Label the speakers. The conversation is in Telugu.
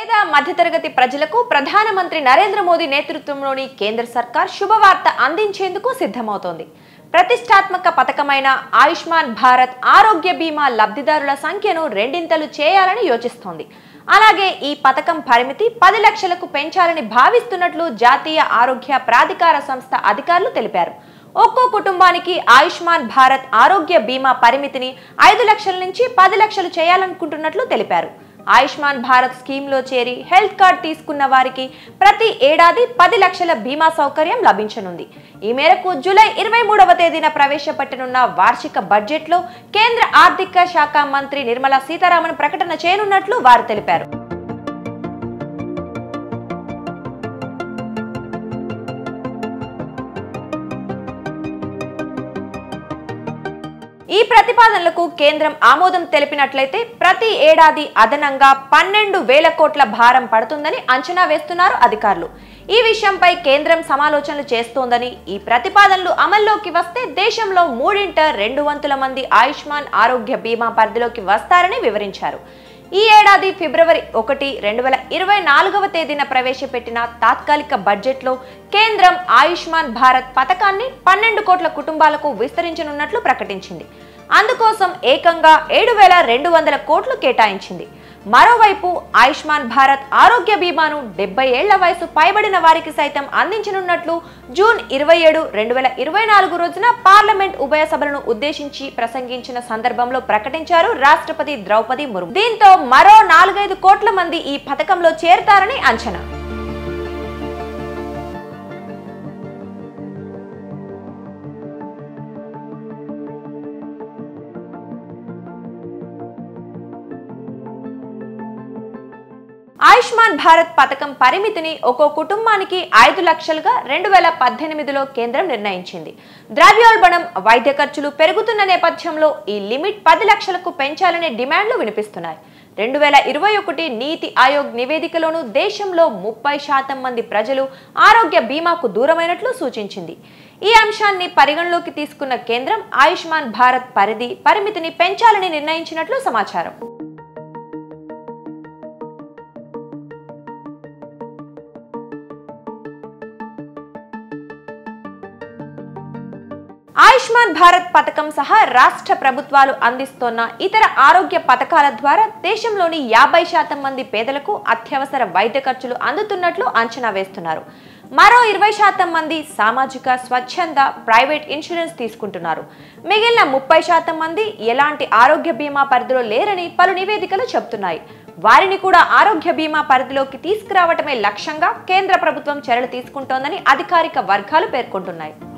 Speaker 1: పేద మధ్యతరగతి ప్రజలకు ప్రధానమంత్రి నరేంద్ర మోదీ నేతృత్వంలోని కేంద్ర సర్కార్ శుభవార్త అందించేందుకు సిద్ధమవుతోంది ప్రతిష్టాత్మక పథకమైన ఆయుష్మాన్ భారత్ ఆరోగ్య బీమా లబ్ధిదారుల సంఖ్యను రెండింతలు చేయాలని యోచిస్తోంది అలాగే ఈ పథకం పరిమితి పది లక్షలకు పెంచాలని భావిస్తున్నట్లు జాతీయ ఆరోగ్య ప్రాధికార సంస్థ అధికారులు తెలిపారు ఒక్కో కుటుంబానికి ఆయుష్మాన్ భారత్ ఆరోగ్య బీమా పరిమితిని ఐదు లక్షల నుంచి పది లక్షలు చేయాలనుకుంటున్నట్లు తెలిపారు ఆయుష్మాన్ భారత్ స్కీమ్లో చేరి హెల్త్ కార్డ్ తీసుకున్న వారికి ప్రతి ఏడాది పది లక్షల బీమా సౌకర్యం లభించనుంది ఈ మేరకు జూలై ఇరవై మూడవ తేదీన ప్రవేశపెట్టనున్న వార్షిక బడ్జెట్లో కేంద్ర ఆర్థిక శాఖ మంత్రి నిర్మలా సీతారామన్ ప్రకటన చేయనున్నట్లు వారు తెలిపారు ఈ ప్రతిపాదనలకు కేంద్రం ఆమోదం తెలిపినట్లయితే ప్రతి ఏడాది అదనంగా పన్నెండు వేల కోట్ల భారం పడుతుందని అంచనా వేస్తున్నారు అధికారులు ఈ విషయంపై కేంద్రం సమాలోచనలు చేస్తోందని ఈ ప్రతిపాదనలు అమల్లోకి వస్తే దేశంలో మూడింట రెండు వంతుల మంది ఆయుష్మాన్ ఆరోగ్య బీమా పరిధిలోకి వస్తారని వివరించారు ఈ ఏడాది ఫిబ్రవరి ఒకటి రెండు వేల ఇరవై నాలుగవ తేదీన ప్రవేశపెట్టిన తాత్కాలిక బడ్జెట్లో కేంద్రం ఆయుష్మాన్ భారత్ పథకాన్ని పన్నెండు కోట్ల కుటుంబాలకు విస్తరించనున్నట్లు ప్రకటించింది అందుకోసం ఏకంగా ఏడు వేల రెండు వందల కోట్లు కేటాయించింది మరోవైపు ఆయుష్మాన్ భారత్ ఆరోగ్య బీమాను డెబ్బై ఏళ్ల వయసు పైబడిన వారికి సైతం అందించనున్నట్లు జూన్ ఇరవై ఏడు రెండు వేల ఇరవై నాలుగు రోజున పార్లమెంట్ ఉభయ సభలను ఉద్దేశించి ప్రసంగించిన సందర్భంలో ప్రకటించారు రాష్ట్రపతి ద్రౌపది ముర్ము దీంతో మరో నాలుగైదు కోట్ల మంది ఈ పథకంలో చేరతారని అంచనా ఆయుష్మాన్ భారత్ పథకం పరిమితిని ఒక్కో కుటుంబానికి ఐదు లక్షలుగా రెండు వేల పద్దెనిమిదిలో కేంద్రం నిర్ణయించింది ద్రవ్యోల్బణం వైద్య ఖర్చులు పెరుగుతున్న నేపథ్యంలో ఈ లిమిట్ పది లక్షలకు పెంచాలనే డిమాండ్లు వినిపిస్తున్నాయి రెండు వేల ఇరవై ఒకటి నీతి ఆయోగ్ నివేదికలోనూ దేశంలో ముప్పై శాతం మంది ప్రజలు ఆరోగ్య బీమాకు దూరమైనట్లు సూచించింది ఈ అంశాన్ని పరిగణలోకి తీసుకున్న కేంద్రం ఆయుష్మాన్ భారత్ పరిధి పరిమితిని పెంచాలని నిర్ణయించినట్లు సమాచారం ఆయుష్మాన్ భారత్ పథకం సహా రాష్ట్ర ప్రభుత్వాలు అందిస్తోన్న ఇతర ఆరోగ్య పథకాల ద్వారా దేశంలోని యాభై శాతం మంది పేదలకు అత్యవసర వైద్య ఖర్చులు అందుతున్నట్లు అంచనా వేస్తున్నారు మరో ఇరవై శాతం మంది సామాజిక స్వచ్ఛంద ప్రైవేట్ ఇన్సూరెన్స్ తీసుకుంటున్నారు మిగిలిన ముప్పై శాతం మంది ఎలాంటి ఆరోగ్య బీమా పరిధిలో లేరని పలు నివేదికలు చెబుతున్నాయి వారిని కూడా ఆరోగ్య బీమా పరిధిలోకి తీసుకురావటమే లక్ష్యంగా కేంద్ర ప్రభుత్వం చర్యలు తీసుకుంటోందని అధికారిక వర్గాలు పేర్కొంటున్నాయి